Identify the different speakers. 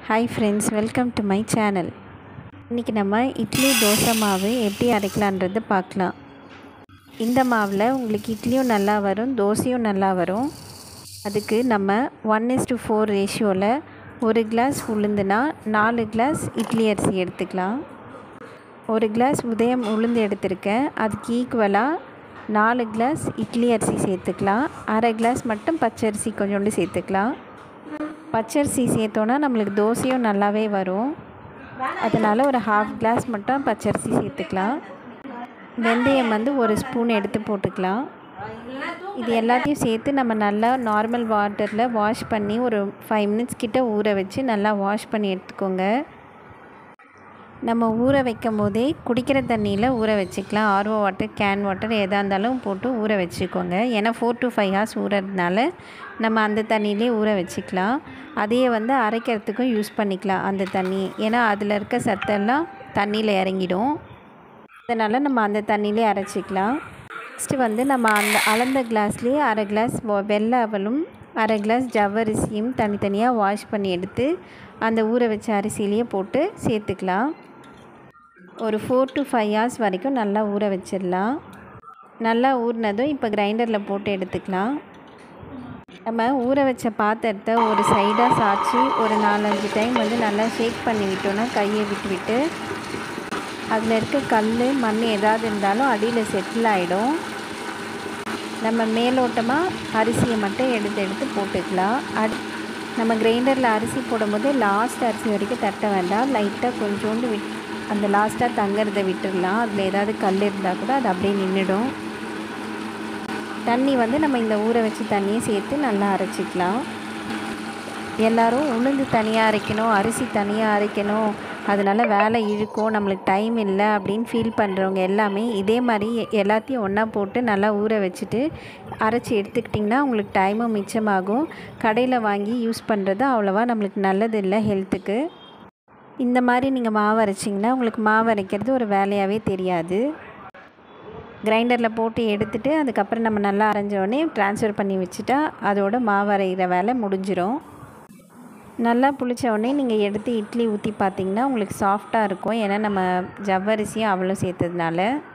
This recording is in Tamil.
Speaker 1: hi friends welcome to my channel இன்றைக்கி நம்ம இட்லி தோசை மாவு எப்படி அரைக்கலான்றது பார்க்கலாம் இந்த மாவில் உங்களுக்கு இட்லியும் நல்லா வரும் தோசையும் நல்லா வரும் அதுக்கு நம்ம ஒன் இஸ் டு ஃபோர் ரேஷியோவில் ஒரு கிளாஸ் உளுந்துனா நாலு கிளாஸ் இட்லி அரிசி எடுத்துக்கலாம் ஒரு கிளாஸ் உதயம் உளுந்து எடுத்திருக்கேன் அதுக்கு ஈக்குவலாக நாலு கிளாஸ் இட்லி அரிசி சேர்த்துக்கலாம் அரை கிளாஸ் மட்டும் பச்சரிசி கொஞ்சோண்டு சேர்த்துக்கலாம் பச்சரிசி சேர்த்தோன்னா நம்மளுக்கு தோசையும் நல்லாவே வரும் அதனால் ஒரு ஹாஃப் கிளாஸ் மட்டும் பச்சரிசி சேர்த்துக்கலாம் வெந்தயம் வந்து ஒரு ஸ்பூன் எடுத்து போட்டுக்கலாம் இது எல்லாத்தையும் சேர்த்து நம்ம நல்லா நார்மல் வாட்டரில் வாஷ் பண்ணி ஒரு ஃபைவ் மினிட்ஸ் கிட்ட ஊற வச்சு நல்லா வாஷ் பண்ணி எடுத்துக்கோங்க நம்ம ஊற வைக்கும் போதே குடிக்கிற தண்ணியில் ஊற வச்சுக்கலாம் ஆர்வோ வாட்டர் கேன் வாட்டர் எதாக இருந்தாலும் போட்டு ஊற வச்சுக்கோங்க ஏன்னா ஃபோர் டு ஃபைவ் ஹவர்ஸ் ஊறதுனால நம்ம அந்த தண்ணியிலே ஊற வச்சுக்கலாம் அதையே வந்து அரைக்கிறதுக்கும் யூஸ் பண்ணிக்கலாம் அந்த தண்ணி ஏன்னா அதில் இருக்க சத்தெல்லாம் தண்ணியில் இறங்கிடும் அதனால் நம்ம அந்த தண்ணியிலே அரைச்சிக்கலாம் நெக்ஸ்ட்டு வந்து நம்ம அந்த அளந்த கிளாஸ்லேயே அரை கிளாஸ் வெள்ளை அவலும் அரை கிளாஸ் ஜவ்வரிசியும் தனித்தனியாக வாஷ் பண்ணி எடுத்து அந்த ஊற வச்ச அரிசியிலேயே போட்டு சேர்த்துக்கலாம் ஒரு ஃபோர் டு ஃபைவ் ஹவர்ஸ் வரைக்கும் நல்லா ஊற வச்சிடலாம் நல்லா ஊறினதும் இப்போ கிரைண்டரில் போட்டு எடுத்துக்கலாம் நம்ம ஊற வச்ச பாத்திரத்தை ஒரு சைடாக சாய்ச்சி ஒரு நாலஞ்சு டைம் வந்து நல்லா ஷேக் பண்ணி விட்டோன்னா கையை விட்டு விட்டு அதில் இருக்க கல் மண் ஏதாவது இருந்தாலும் அடியில் செட்டில் ஆகிடும் நம்ம மேலோட்டமாக அரிசியை மட்டும் எடுத்து எடுத்து போட்டுக்கலாம் அடி நம்ம கிரைண்டரில் அரிசி போடும்போது லாஸ்ட் அரிசி வரைக்கும் தட்ட வேண்டாம் லைட்டாக கொஞ்சோண்டு விட் அந்த லாஸ்ட்டாக தங்கிறத விட்டுடலாம் அதில் ஏதாவது கல் இருந்தால் கூட அது அப்படியே நின்றுடும் தண்ணி வந்து நம்ம இந்த ஊற வச்சு தண்ணியை சேர்த்து நல்லா அரைச்சிக்கலாம் எல்லோரும் உளுந்து தனியாக அரைக்கணும் அரிசி தனியாக அரைக்கணும் அதனால் வேலை இழுக்கும் நம்மளுக்கு டைம் இல்லை அப்படின்னு ஃபீல் பண்ணுறவங்க எல்லாமே இதே மாதிரி எல்லாத்தையும் ஒன்றா போட்டு நல்லா ஊற வச்சுட்டு அரைச்சி எடுத்துக்கிட்டிங்கன்னா உங்களுக்கு டைமும் மிச்சமாகும் கடையில் வாங்கி யூஸ் பண்ணுறது அவ்வளோவா நம்மளுக்கு நல்லது இல்லை ஹெல்த்துக்கு இந்த மாதிரி நீங்கள் மாவு அரைச்சிங்கன்னா உங்களுக்கு மாவு அரைக்கிறது ஒரு வேலையாகவே தெரியாது கிரைண்டரில் போட்டு எடுத்துகிட்டு அதுக்கப்புறம் நம்ம நல்லா அரைஞ்சோடனே ட்ரான்ஸ்ஃபர் பண்ணி வச்சுட்டா அதோட மாவு அரைகிற வேலை முடிஞ்சிடும் நல்லா புளிச்ச உடனே நீங்கள் எடுத்து இட்லி ஊற்றி பார்த்தீங்கன்னா உங்களுக்கு சாஃப்டாக இருக்கும் ஏன்னா நம்ம ஜவ்வரிசியும் அவ்வளோ சேர்த்ததுனால